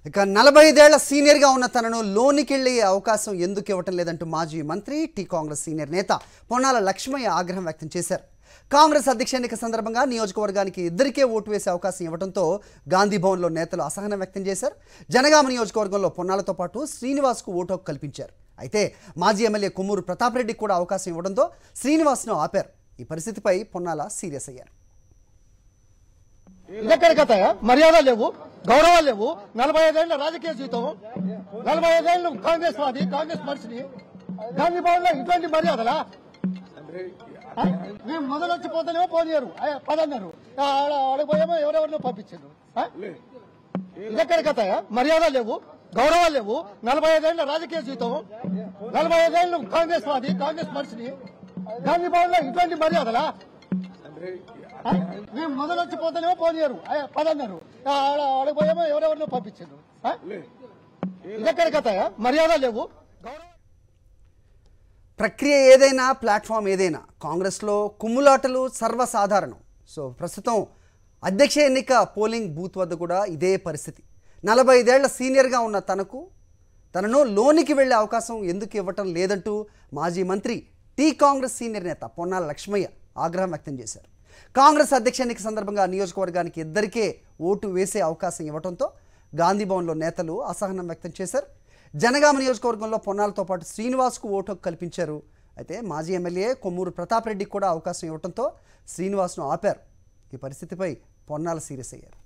ఇక నలభై ఐదేళ్ల సీనియర్గా ఉన్న తనను లోనికెళ్లే అవకాశం ఎందుకు ఇవ్వటం లేదంటూ మాజీ మంత్రి టీ కాంగ్రెస్ సీనియర్ నేత పొన్నాల లక్ష్మయ్య ఆగ్రహం వ్యక్తం చేశారు కాంగ్రెస్ అధ్యక్ష ఎన్నిక సందర్భంగా నియోజకవర్గానికి ఇద్దరికే ఓటు వేసే అవకాశం ఇవ్వడంతో గాంధీ భవన్లో నేతలు అసహనం వ్యక్తం చేశారు జనగామ నియోజకవర్గంలో పొన్నాలతో పాటు శ్రీనివాస్కు ఓటు హక్కు కల్పించారు అయితే మాజీ ఎమ్మెల్యే కొమ్మూరు ప్రతాప్ రెడ్డికి కూడా అవకాశం ఇవ్వడంతో శ్రీనివాస్ను ఆపారు ఈ పరిస్థితిపై పొన్నాల సీరియస్ అయ్యారు ఇదెక్కడి కథ మర్యాద లేవు గౌరవాలు లేవు నలభై ఐదేళ్ల రాజకీయ జీవితం నలభై ఐదేళ్లు కాంగ్రెస్ వాది కాంగ్రెస్ మనిషిని గాంధీ భవన్ లో ఇటువంటి మర్యాదలా ఆ? మేము మొదలు వచ్చి పోతేనేమో పోనీయరు అయ్య, పదన్నారు ఆ, ఆడ ఆడపోయేమో ఎవరెవరినో పంపించారు ఆ? ఇదెక్కడి కథ మర్యాద లేవు గౌరవాలు లేవు నలభై ఐదేళ్ల రాజకీయ జీవితం నలభై ఐదేళ్లు కాంగ్రెస్ వాది కాంగ్రెస్ మనిషిని గాంధీ భవన్ లో ఇటువంటి మర్యాదలా ఆ? మేము మొదలు వచ్చి పోతేనేమో పోనీయరు అయ్య, పదన్నారు ఆ, ఆడ ఆడపోయేమో ఎవరెవరినో పంపించారు ఆ? ఇదెక్కడి కథ మర్యాద లేవు గౌరవ ప్రక్రియ ఏదైనా ప్లాట్ఫామ్ ఏదైనా కాంగ్రెస్లో కుమ్ములాటలు సర్వసాధారణం సో ప్రస్తుతం అధ్యక్ష ఎన్నిక పోలింగ్ బూత్ వద్ద కూడా ఇదే పరిస్థితి నలభై ఐదేళ్ల సీనియర్గా ఉన్న తనకు తనను లోనికి వెళ్ళే అవకాశం ఎందుకు ఇవ్వటం లేదంటూ మాజీ మంత్రి టీ కాంగ్రెస్ సీనియర్ నేత పొన్నాల లక్ష్మయ్య ఆగ్రహం వ్యక్తం చేశారు కాంగ్రెస్ అధ్యక్ష ఎన్నిక సందర్భంగా నియోజకవర్గానికి ఇద్దరికే ఓటు వేసే అవకాశం ఇవ్వడంతో గాంధీ భవన్లో నేతలు అసహనం వ్యక్తం చేశారు జనగామ నియోజకవర్గంలో పొన్నాలతో పాటు శ్రీనివాస్కు ఓటు హక్కు కల్పించారు అయితే మాజీ ఎమ్మెల్యే కొమ్మూరు ప్రతాప్ రెడ్డికి కూడా అవకాశం ఇవ్వడంతో శ్రీనివాస్ను ఆపారు ఈ పరిస్థితిపై పొన్నాల సీరియస్ అయ్యారు